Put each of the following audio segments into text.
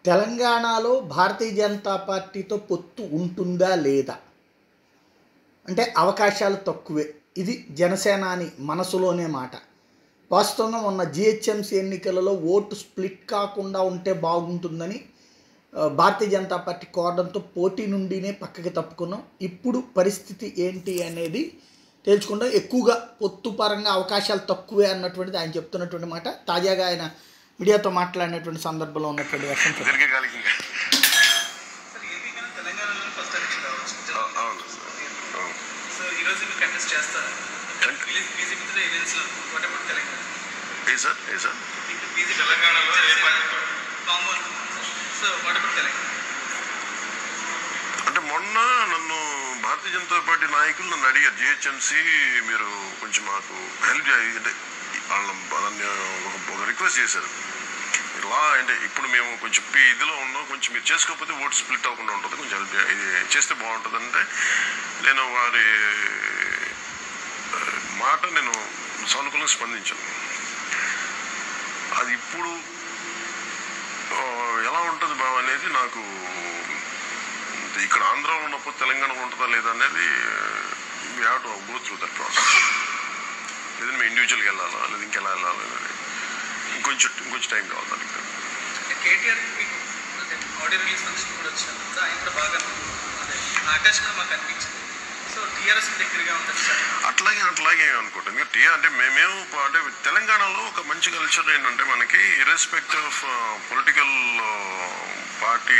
తెలంగాణలో భారతీయ జనతా పార్టీతో పొత్తు ఉంటుందా లేదా అంటే అవకాశాలు తక్కువే ఇది జనసేనాని మనసులోనే మాట వాస్తవంగా మొన్న జిహెచ్ఎంసీ ఎన్నికలలో ఓటు స్ప్లిట్ కాకుండా ఉంటే బాగుంటుందని ఆ, భారతీయ జనతా పార్టీ కోరడంతో పోటీ నుండినే పక్కకి తప్పుకున్నాం ఇప్పుడు పరిస్థితి ఏంటి అనేది తెలుసుకుంటాం ఎక్కువగా పొత్తు పరంగా అవకాశాలు తక్కువే అన్నటువంటిది ఆయన చెప్తున్నటువంటి మాట తాజాగా ఆయన మీడియాతో మాట్లాడినటువంటి సందర్భంలో ఉన్నటువంటి వర్షం దీర్ఘకాలికంగా సార్ ఏపీ కన్నా తెలంగాణలో ఫస్ట్ ఎలక్షన్ రావచ్చు అ- అవును సార్ అవును. సో ఈ రోజు మీరు కంటెస్ట్ చేస్తారు బీజేపీతో ఎలియన్స్ వాట్ అబౌట్ తెలంగాణ ఏ సార్ ఏ సార్ బీజేపీ తెలంగాణలో ఏ combo so what about Telangana అంటే మొన్న నన్ను భారతీయ జనతా పార్టీ నాయకులు నన్ను అడిగారు జిహెచ్ఎంసీ మీరు కొంచెం మాకు హెల్ప్ చేయ అంటే వాళ్ళ వాళ్ళని ఒక- ఒక రిక్వెస్ట్ చేశారు ఇలా అంటే ఇప్పుడు మేము కొంచెం పి ఇదిలో ఉన్నాం కొంచెం మీరు చేసుకోకపోతే ఓటు స్ప్లిట్ అవ్వకుండా ఉంటుంది కొంచెం హెల్ప్ చేయ- ఇది చేస్తే బాగుంటుంది అంటే నేను వారి ఆ, మాట నేను సానుకూలంగా స్పందించాను అది ఇప్పుడు ఆ, ఎలా ఉంటుంది బావ అనేది నాకు ఇక్కడ ఆంధ్రాలో ఉన్నప్పుడు తెలంగాణలో ఉంటుందా లేదా అనేది we have to go through that process లేదంటే మేము ఇండివిజువల్గా వెళ్ళాలా లేదా ఇంకెలా వెళ్ళాలి అనేది ఇంకొంచెం ఇంకొంచెం టైం కావాలి దానికి అంటే కేటీఆర్ మీకు అదే ఆడియో రిలీజ్ ఫంక్షన్ కూడా వచ్చినప్పుడు ఆయన కూడా బాగా అదే ఆకాశ్ కూడా మాకు అనిపించింది సో టీఆర్ఎస్ దగ్గరగా ఉంటుంది సార్ అట్లాగే అట్లాగే అనుకుంటాం ఇంకా టీ అంటే మేమేం అంటే తెలంగాణలో ఒక మంచి కల్చర్ ఏంటంటే మనకి ఇర్రెస్పెక్ట్ ఆఫ్ పొలిటికల్ పార్టీ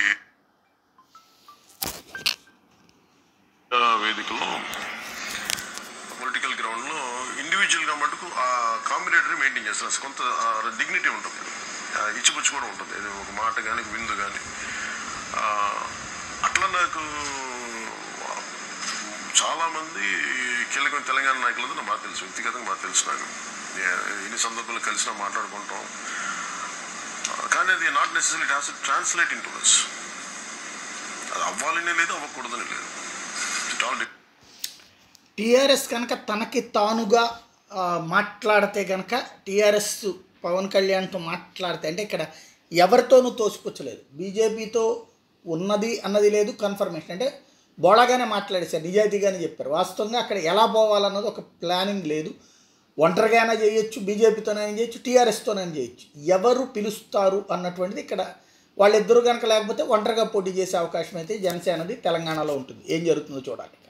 వేదికలో పొలిటికల్ గ్రౌండ్లో ఇండివిజువల్గా మటుకు ఆ కాంబినేటరీ మెయింటైన్ చేస్తారు కొంత డిగ్నిటీ ఉంటుంది ఆ ఇచ్చిపుచ్చి కూడా ఉంటుంది ఇది ఒక మాట కానీ విందు కానీ అట్లా నాకు చాలా మంది కీలకమైన తెలంగాణ నాయకులంతా నాకు బాగా తెలుసు వ్యక్తిగతంగా బాగా తెలుసు నాకు ఏ- ఎన్ని సందర్భాలు కలిసినా మాట్లాడుకుంటాం ఆ, కానీ అది not necessary has translate into అది అవ్వాలనే లేదు అవ్వకూడదని లేదు ఇట్ ఆల్ టీఆర్ఎస్ కనుక తనకి తానుగా ఆ, మాట్లాడితే కనుక టీఆర్ఎస్ పవన్ కళ్యాణ్తో మాట్లాడితే అంటే ఇక్కడ ఎవరితోనూ తోసిపుచ్చలేదు బీజేపీతో ఉన్నది అన్నది లేదు కన్ఫర్మేషన్ అంటే బోళాగానే మాట్లాడేశారు నిజాయితీగానే చెప్పారు వాస్తవంగా అక్కడ ఎలా పోవాలన్నది ఒక ప్లానింగ్ లేదు ఒంటరిగానే చేయొచ్చు బీజేపీతోనైనా చేయొచ్చు టీఆర్ఎస్తోనైనా చేయొచ్చు ఎవరు పిలుస్తారు అన్నటువంటిది ఇక్కడ వాళ్ళిద్దరూ కనుక లేకపోతే ఒంటరిగా పోటీ చేసే అవకాశం అయితే జనసేనది తెలంగాణలో ఉంటుంది ఏం జరుగుతుందో చూడాలి